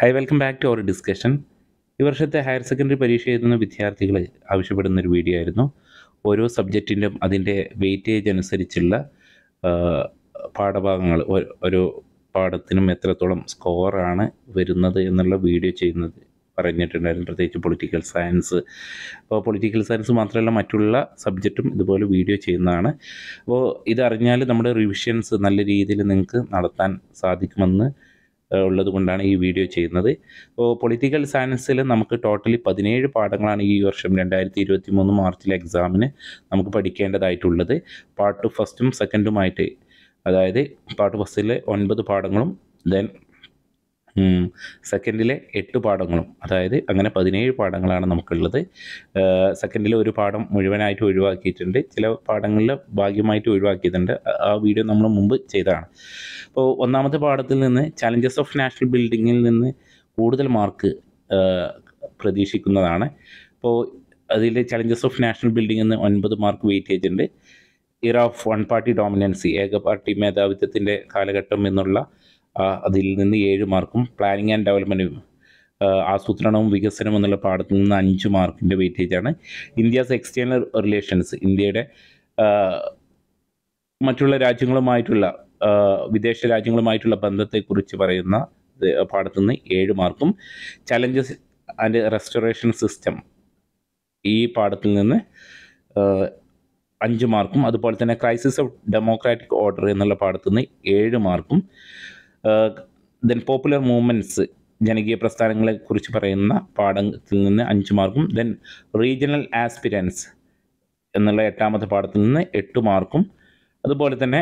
hi welcome back to our discussion ഈ വർഷത്തെ higher secondary പരീക്ഷ എഴുതുന്ന വിദ്യാർത്ഥികൾ ആവശ്യപ്പെടുന്ന ഒരു വീഡിയോ ആയിരുന്നു ഓരോ സബ്ജക്റ്റിൻ്റെയും അതിൻ്റെ വെയിറ്റേജ് അനുസരിച്ചുള്ള ആ, പാഠഭാഗങ്ങൾ ഓ- ഓരോ പാഠത്തിനും എത്രത്തോളം സ്കോറാണ് വരുന്നത് എന്നുള്ള വീഡിയോ ചെയ്യുന്നത് പറഞ്ഞിട്ടുണ്ടായിരുന്നു പ്രത്യേകിച്ച് പൊളിറ്റിക്കൽ സയൻസ് അപ്പോൾ പൊളിറ്റിക്കൽ സയൻസ് മാത്രമല്ല മറ്റുള്ള സബ്ജക്റ്റും ഇതുപോലെ വീഡിയോ ചെയ്യുന്നതാണ് അപ്പോൾ ഇതറിഞ്ഞാൽ നമ്മുടെ റിവിഷൻസ് നല്ല രീതിയിൽ നിങ്ങൾക്ക് നടത്താൻ സാധിക്കുമെന്ന് ഏഹ് ഉള്ളത് കൊണ്ടാണ് ഈ വീഡിയോ ചെയ്യുന്നത് അപ്പോൾ പൊളിറ്റിക്കൽ സയൻസിൽ നമുക്ക് ടോട്ടലി പതിനേഴ് പാഠങ്ങളാണ് ഈ വർഷം രണ്ടായിരത്തി ഇരുപത്തി മൂന്ന് മാർച്ചിലെ എക്സാമിന് നമുക്ക് പഠിക്കേണ്ടതായിട്ടുള്ളത് പാർട്ട് ഫസ്റ്റും സെക്കൻഡുമായിട്ട് അതായത് പാർട്ട് ഫസ്റ്റിലെ ഒൻപത് പാഠങ്ങളും ദെൻ സെക്കൻഡിലെ എട്ട് പാഠങ്ങളും അതായത് അങ്ങനെ പതിനേഴ് പാഠങ്ങളാണ് നമുക്കുള്ളത് സെക്കൻഡിൽ ഒരു പാഠം മുഴുവനായിട്ട് ഒഴിവാക്കിയിട്ടുണ്ട് ചില പാഠങ്ങളിൽ ഭാഗ്യമായിട്ട് ഒഴിവാക്കിയിട്ടുണ്ട് ആ- ആ വീഡിയോ നമ്മൾ മുമ്പ് ചെയ്തതാണ് അപ്പോൾ ഒന്നാമത്തെ പാഠത്തിൽ നിന്ന് ചലഞ്ചസ് ഓഫ് നാഷണൽ ബിൽഡിങ്ങിൽ നിന്ന് കൂടുതൽ മാർക്ക് പ്രതീക്ഷിക്കുന്നതാണ് അപ്പോൾ അതിൽ ചലഞ്ചസ് ഓഫ് നാഷണൽ ബിൽഡിംഗ് എന്ന് ഒൻപത് മാർക്ക് വെയിറ്റേജ് ഉണ്ട് era of one party dominancy ഏക പാർട്ടി മേധാവിത്വത്തിൻ്റെ കാലഘട്ടം എന്നുള്ള ആ, അതിൽ നിന്ന് ഏഴ് മാർക്കും പ്ലാനിങ് ആൻഡ് ഡെവലപ്മെൻറ്റും ആസൂത്രണവും വികസനവും എന്നുള്ള പാഠത്തിൽ നിന്ന് അഞ്ച് മാർക്കിൻ്റെ വെയിറ്റേജാണ് ഇന്ത്യാസ് എക്സ്റ്റേണൽ റിലേഷൻസ് ഇന്ത്യയുടെ ആ, മറ്റുള്ള രാജ്യങ്ങളുമായിട്ടുള്ള ആ, വിദേശ രാജ്യങ്ങളുമായിട്ടുള്ള ബന്ധത്തെക്കുറിച്ച് പറയുന്ന ഇത് പാഠത്തു നിന്ന് ഏഴ് മാർക്കും ചലഞ്ചസ് ആൻഡ് റെസ്റ്റോറേഷൻ സിസ്റ്റം ഈ പാഠത്തിൽ നിന്ന് ആ, അഞ്ച് മാർക്കും അതുപോലെ തന്നെ ക്രൈസിസ് ഓഫ് ഡെമോക്രാറ്റിക് ഓർഡർ എന്നുള്ള പാഠത്തു നിന്ന് ഏഴ് മാർക്കും ദെൻ പോപ്പുലർ മൂവ്മെൻറ്റ്സ് ജനകീയ പ്രസ്ഥാനങ്ങളെ കുറിച്ച് പറയുന്ന പാഠത്തിൽ നിന്ന് അഞ്ച് മാർക്കും ദെൻ റീജിയണൽ ആസ്പിരൻസ് എന്നുള്ള എട്ടാമത്തെ പാഠത്തിൽ നിന്ന് എട്ട് മാർക്കും അതുപോലെ തന്നെ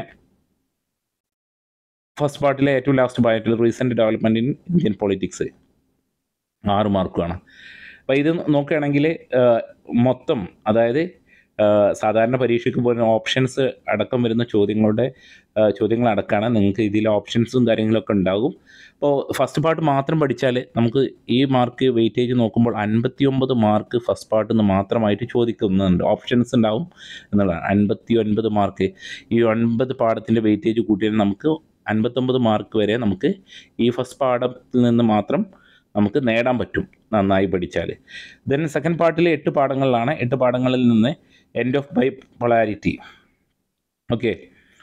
ഫസ്റ്റ് പാർട്ടിലെ ഏറ്റവും ലാസ്റ്റ് പാർട്ടിൽ recent development in Indian politics ആറ് മാർക്കുമാണ് അപ്പോൾ ഇത് നോക്കുകയാണെങ്കിൽ മൊത്തം അതായത് ആ, സാധാരണ പരീക്ഷയ്ക്ക് പോലും ഓപ്ഷൻസ് അടക്കം വരുന്ന ചോദ്യങ്ങളുടെ ആ, ചോദ്യങ്ങളടക്കമാണ് നിങ്ങൾക്ക് ഇതിൽ ഓപ്ഷൻസും കാര്യങ്ങളൊക്കെ ഉണ്ടാകും അപ്പോൾ ഫസ്റ്റ് പാർട്ട് മാത്രം പഠിച്ചാൽ നമുക്ക് ഈ മാർക്ക് വെയിറ്റേജ് നോക്കുമ്പോൾ അൻപത്തി ഒമ്പത് മാർക്ക് ഫസ്റ്റ് പാർട്ടിൽ നിന്ന് മാത്രമായിട്ട് ചോദിക്കുന്നുണ്ട് ഓപ്ഷൻസ് ഉണ്ടാവും എന്നുള്ളതാണ് അൻപത്തി ഒൻപത് മാർക്ക് ഈ ഒൻപത് പാഠത്തിൻ്റെ വെയിറ്റേജ് കൂട്ടിയാൽ നമുക്ക് അൻപത്തൊമ്പത് മാർക്ക് വരെ നമുക്ക് ഈ ഫസ്റ്റ് പാഠത്തിൽ നിന്ന് മാത്രം നമുക്ക് നേടാൻ പറ്റും നന്നായി പഠിച്ചാൽ ദെൻ സെക്കൻഡ് പാർട്ടിൽ എട്ട് പാഠങ്ങളിലാണ് എട്ട് പാഠങ്ങളിൽ നിന്ന് end of bipolarity okay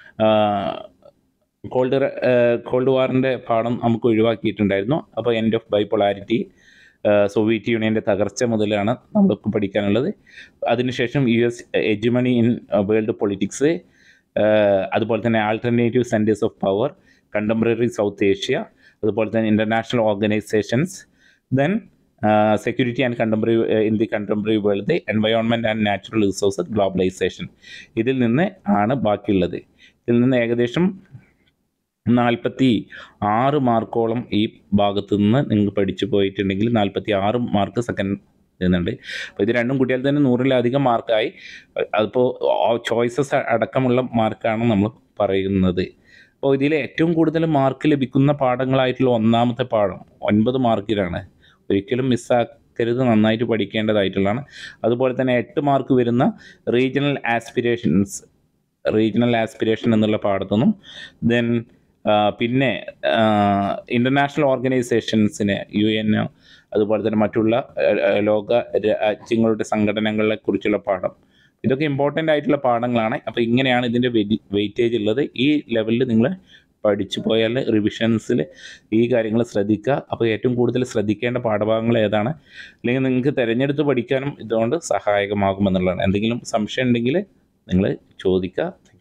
cold cold വാറിൻ്റെ പാഠം നമുക്ക് ഒഴിവാക്കിയിട്ടുണ്ടായിരുന്നു അപ്പോൾ end of bipolarity Soviet യൂണിയൻ്റെ തകർച്ച മുതലാണ് നമ്മൾക്ക് പഠിക്കാനുള്ളത് അതിനുശേഷം U S hegemony in world politics അതുപോലെ തന്നെ alternative centres of power contemporary South Asia അതുപോലെ തന്നെ international organisations then security and contemporary in the contemporary world environment and natural resources globalisation ഇതിൽ നിന്ന് ആണ് ബാക്കിയുള്ളത് ഇതിൽ നിന്ന് ഏകദേശം നാൽപ്പത്തി ആറ് മാർക്കോളം ഈ ഭാഗത്തു നിന്ന് നിങ്ങൾ പഠിച്ചു പോയിട്ടുണ്ടെങ്കിൽ നാൽപ്പത്തി ആറ് മാർക്ക് സെക്കൻഡ് എന്നുണ്ട് അപ്പോൾ ഇത് രണ്ടും കൂട്ടിയാൽ തന്നെ നൂറിലധികം മാർക്കായി അതിപ്പോൾ ചോയ്സസ് അടക്കമുള്ള മാർക്കാണ് നമ്മൾ പറയുന്നത് അപ്പോൾ ഇതിൽ ഏറ്റവും കൂടുതൽ മാർക്ക് ലഭിക്കുന്ന പാഠങ്ങളായിട്ടുള്ള ഒന്നാമത്തെ പാഠം ഒൻപത് മാർക്കിലാണ് ഒരിക്കലും മിസ്സാക്കരുത് നന്നായിട്ട് പഠിക്കേണ്ടതായിട്ടുള്ളതാണ് അതുപോലെ തന്നെ എട്ട് മാർക്ക് വരുന്ന റീജിയണൽ ആസ്പിരേഷൻസ് റീജിയണൽ ആസ്പിരേഷൻ എന്നുള്ള പാഠത്തുനിന്നും ദെൻ പിന്നെ ഇൻ്റർനാഷണൽ ഓർഗനൈസേഷൻസിനെ യു എൻ അതുപോലെ തന്നെ മറ്റുള്ള ആ, ആ, ലോക രാജ്യങ്ങളുടെ സംഘടനകളെ കുറിച്ചുള്ള പാഠം ഇതൊക്കെ ഇമ്പോർട്ടൻ്റ് ആയിട്ടുള്ള പാഠങ്ങളാണ് അപ്പോൾ ഇങ്ങനെയാണ് ഇതിൻ്റെ വെയിറ്റേജ് ഉള്ളത് ഈ ലെവലിൽ നിങ്ങൾ പഠിച്ചു പോയാൽ റിവിഷൻസിൽ ഈ കാര്യങ്ങൾ ശ്രദ്ധിക്കുക അപ്പോൾ ഏറ്റവും കൂടുതൽ ശ്രദ്ധിക്കേണ്ട പാഠഭാഗങ്ങൾ ഏതാണ് അല്ലെങ്കിൽ നിങ്ങൾക്ക് തിരഞ്ഞെടുത്ത് പഠിക്കാനും ഇതുകൊണ്ട് സഹായകമാകുമെന്നുള്ളതാണ് എന്തെങ്കിലും സംശയം ഉണ്ടെങ്കിൽ നിങ്ങൾ ചോദിക്കുക